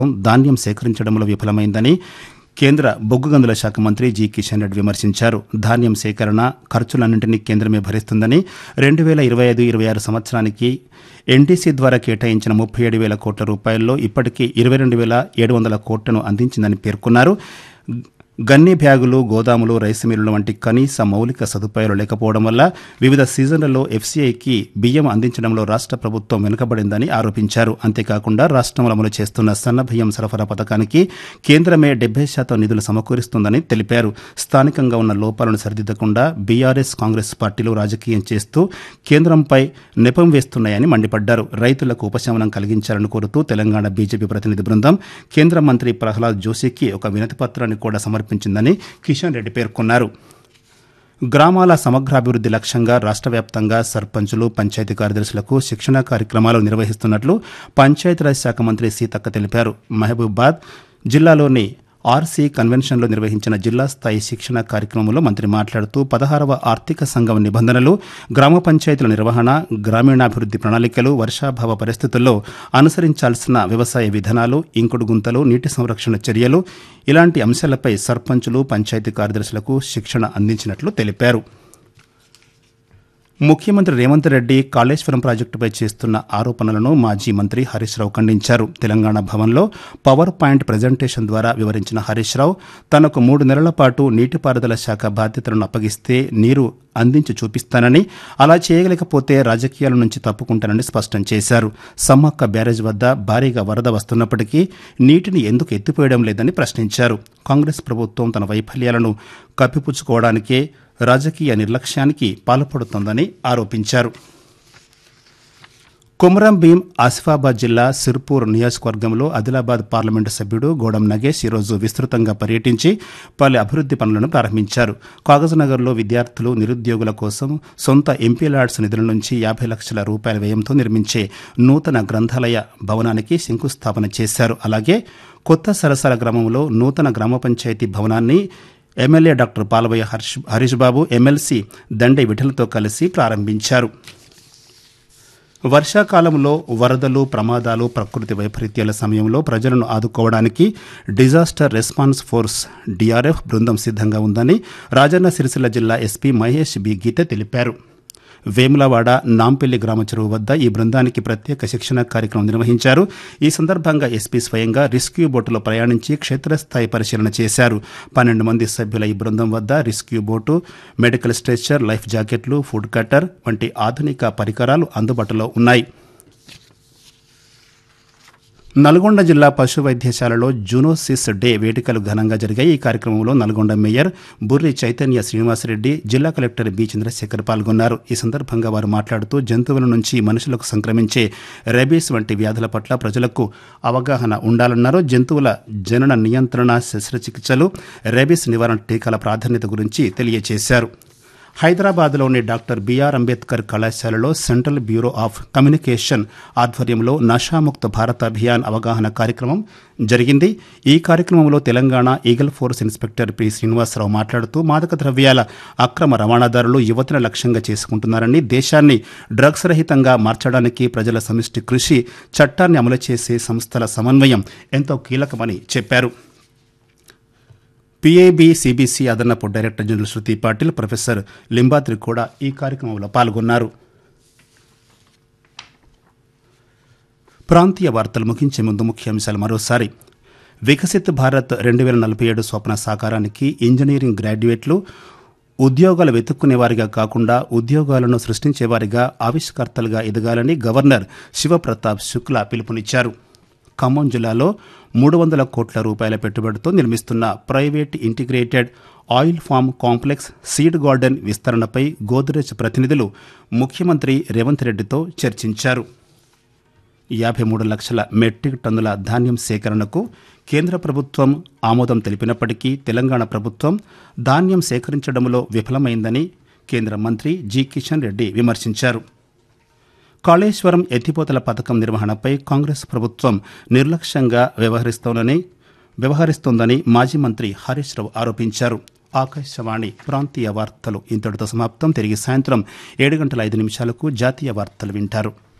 ధాన్యం సేకరించడంలో విఫలమైందని కేంద్ర బొగ్గు గనుల శాఖ మంత్రి జి కిషన్ రెడ్డి విమర్శించారు ధాన్యం సేకరణ ఖర్చులన్నింటినీ కేంద్రమే భరిస్తుందని రెండు వేల ఇరవై ఐదు ఇరవై ఆరు సంవత్సరానికి ఎన్టీసీ ద్వారా కేటాయించిన ముప్పై ఏడు వేల కోట్ల రూపాయల్లో ఇప్పటికీ ఇరవై రెండు వేల ఏడు వందల కోట్లను అందించిందని పేర్కొన్నారు గన్ని బ్యాగులు గోదాములు రైస్ మిల్లులు వంటి కనీస మౌలిక సదుపాయాలు లేకపోవడం వల్ల వివిధ సీజన్లలో ఎఫ్సీఐకి బియ్యం అందించడంలో రాష్ట్ర ప్రభుత్వం వెనుకబడిందని ఆరోపించారు అంతేకాకుండా రాష్ట్రంలో అమలు చేస్తున్న సన్న బియ్యం సరఫరా పథకానికి కేంద్రమే డెబ్బై శాతం నిధులు సమకూరుస్తుందని తెలిపారు స్థానికంగా ఉన్న లోపాలను సరిదిద్దకుండా బీఆర్ఎస్ కాంగ్రెస్ పార్టీలు రాజకీయం చేస్తూ కేంద్రంపై నెపం వేస్తున్నాయని మండిపడ్డారు రైతులకు ఉపశమనం కలిగించాలని కోరుతూ తెలంగాణ బీజేపీ ప్రతినిధి బృందం కేంద్ర మంత్రి ప్రహ్లాద్ జోషికి ఒక వినతి పత్రాన్ని కూడా సమర్పించిందని కిషన్ రెడ్డి పేర్కొన్నారు గ్రామాల సమగ్రాభివృద్ధి లక్ష్యంగా రాష్ట్ర వ్యాప్తంగా సర్పంచులు పంచాయతీ కార్యదర్శులకు శిక్షణ కార్యక్రమాలు నిర్వహిస్తున్నట్లు పంచాయతీరాజ్ శాఖ మంత్రి సీతక్క తెలిపారు మహబూబాద్ జిల్లాలోని ఆర్సీ కన్వెన్షన్లో నిర్వహించిన జిల్లా స్థాయి శిక్షణ కార్యక్రమంలో మంత్రి మాట్లాడుతూ పదహారవ ఆర్థిక సంఘం నిబంధనలు గ్రామ పంచాయతీల నిర్వహణ గ్రామీణాభివృద్ధి ప్రణాళికలు వర్షాభావ పరిస్థితుల్లో అనుసరించాల్సిన వ్యవసాయ విధానాలు ఇంకుడు గుంతలు నీటి సంరక్షణ చర్యలు ఇలాంటి అంశాలపై సర్పంచులు పంచాయతీ కార్యదర్శులకు శిక్షణ అందించినట్లు తెలిపారు ముఖ్యమంత్రి రేవంత్ రెడ్డి కాళేశ్వరం ప్రాజెక్టుపై చేస్తున్న ఆరోపణలను మాజీ మంత్రి హరీష్ రావు ఖండించారు తెలంగాణ భవన్లో పవర్ పాయింట్ ప్రజెంటేషన్ ద్వారా వివరించిన హరీష్ రావు తనకు మూడు నెలల పాటు నీటిపారుదల శాఖ బాధ్యతలను అప్పగిస్తే నీరు అందించి చూపిస్తానని అలా చేయలేకపోతే రాజకీయాల నుంచి తప్పుకుంటానని స్పష్టం చేశారు సమ్మక్క బ్యారేజ్ వద్ద భారీగా వరద వస్తున్నప్పటికీ నీటిని ఎందుకు ఎత్తిపోయడం లేదని ప్రశ్నించారు కాంగ్రెస్ ప్రభుత్వం తన వైఫల్యాలను కప్పిపుచ్చుకోవడానికే రాజకీయ నిర్లక్ష్యానికి పాల్పడుతోందని ఆరోపించారు కుమరం భీం ఆసిఫాబాద్ జిల్లా సిర్పూర్ నియోజకవర్గంలో ఆదిలాబాద్ పార్లమెంటు సభ్యుడు గోడం నగేష్ ఈరోజు విస్తృతంగా పర్యటించి పలు అభివృద్ది పనులను ప్రారంభించారు కాగజ్నగర్లో విద్యార్థులు నిరుద్యోగుల కోసం సొంత ఎంపీ లాడ్స్ నిధుల నుంచి యాభై లక్షల రూపాయల వ్యయంతో నిర్మించే నూతన గ్రంథాలయ భవనానికి శంకుస్థాపన చేశారు అలాగే కొత్త సరసల గ్రామంలో నూతన గ్రామ పంచాయతీ భవనాన్ని MLA doctor Palavayya Harsh Harish Babu MLC Dande విఠలతో కలిసి ప్రారంభించారు వర్షాకాలంలో వరదలు ప్రమాదాలు ప్రకృతి వైపరీత్యాల సమయంలో ప్రజలను ఆదుకోవడానికి డిజాస్టర్ రెస్పాన్స్ ఫోర్స్ డిఆర్ఎఫ్ బృందం సిద్ధంగా ఉందని రాజన్న సిరిసిల్ల జిల్లా ఎస్పీ మహేష్ బి గీత తెలిపారు వేములవాడ నాంపల్లి గ్రామ చెరువు వద్ద ఈ బృందానికి ప్రత్యేక శిక్షణ కార్యక్రమం నిర్వహించారు ఈ సందర్భంగా ఎస్పీ స్వయంగా రెస్క్యూ బోటులో ప్రయాణించి క్షేత్రస్థాయి పరిశీలన చేశారు పన్నెండు మంది సభ్యుల ఈ బృందం వద్ద rescue boat medical stretcher life జాకెట్లు ఫుడ్ కట్టర్ వంటి ఆధునిక పరికరాలు అందుబాటులో ఉన్నాయి నల్గొండ జిల్లా పశు వైద్యశాలలో జూనోసిస్ డే వేడుకలు ఘనంగా జరిగాయి ఈ కార్యక్రమంలో నల్గొండ మేయర్ బుర్రి చైతన్య శ్రీనివాసరెడ్డి జిల్లా కలెక్టర్ బి చంద్రశేఖర్ పాల్గొన్నారు ఈ సందర్భంగా వారు మాట్లాడుతూ జంతువుల నుంచి మనుషులకు సంక్రమించే రెబీస్ వంటి వ్యాధుల పట్ల ప్రజలకు అవగాహన ఉండాలన్నారు జంతువుల జనన నియంత్రణ శస్త్రచికిత్సలు రెబీస్ నివారణ టీకాల ప్రాధాన్యత గురించి తెలియజేశారు హైదరాబాద్లోని డాక్టర్ బిఆర్ అంబేద్కర్ కళాశాలలో సెంట్రల్ బ్యూరో ఆఫ్ కమ్యూనికేషన్ ఆధ్వర్యంలో నషాముక్త భారత్ అభియాన్ అవగాహన కార్యక్రమం జరిగింది ఈ కార్యక్రమంలో Telangana eagle force inspector P Srinivasarao మాట్లాడుతూ మాదక ద్రవ్యాల అక్రమ రవాణాదారులు యువతను లక్ష్యంగా చేసుకుంటున్నారని దేశాన్ని డ్రగ్స్ రహితంగా మార్చడానికి ప్రజల సమిష్టి కృషి చట్టాన్ని అమలు చేసే సంస్థల సమన్వయం ఎంతో కీలకమని చెప్పారు పీఏబీ సిబిసి అదనపు director general Shruti Patil professor Limbadri కూడా ఈ కార్యక్రమంలో పాల్గొన్నారు ప్రాంతీయ వార్తలు ముగించే ముందు ముఖ్యాంశాలు మరోసారి వికసిత్ భారత్ రెండు వేల నలభై ఏడు స్వప్న సాకారానికి ఇంజనీరింగ్ గ్రాడ్యుయేట్లు ఉద్యోగాలు వెతుక్కునేవారిగా కాకుండా ఉద్యోగాలను సృష్టించేవారిగా ఆవిష్కర్తలుగా ఎదగాలని గవర్నర్ శివప్రతాప్ శుక్లా పిలుపునిచ్చారు ఖమ్మం జిల్లాలో మూడు వందల కోట్ల రూపాయల పెట్టుబడితో నిర్మిస్తున్న private integrated oil palm complex seed garden విస్తరణపై గోద్రేజ్ ప్రతినిధులు ముఖ్యమంత్రి రేవంత్ రెడ్డితో చర్చించారు యాభై మూడు లక్షల మెట్రిక్ టన్నుల ధాన్యం సేకరణకు కేంద్ర ప్రభుత్వం ఆమోదం తెలిపినప్పటికీ తెలంగాణ ప్రభుత్వం ధాన్యం సేకరించడంలో విఫలమైందని కేంద్ర మంత్రి జి కిషన్ రెడ్డి విమర్శించారు కాళేశ్వరం ఎత్తిపోతల పథకం నిర్వహణపై కాంగ్రెస్ ప్రభుత్వం నిర్లక్ష్యంగా వ్యవహరిస్తోందని వ్యవహరిస్తోందని మాజీ మంత్రి హరీష్ రావు ఆరోపించారు ఆకాశవాణి ప్రాంతీయ వార్తలు ఇంతటితో సమాప్తం తిరిగి సాయంత్రం ఏడు గంటల ఐదు నిమిషాలకు జాతీయ వార్తలు వింటారు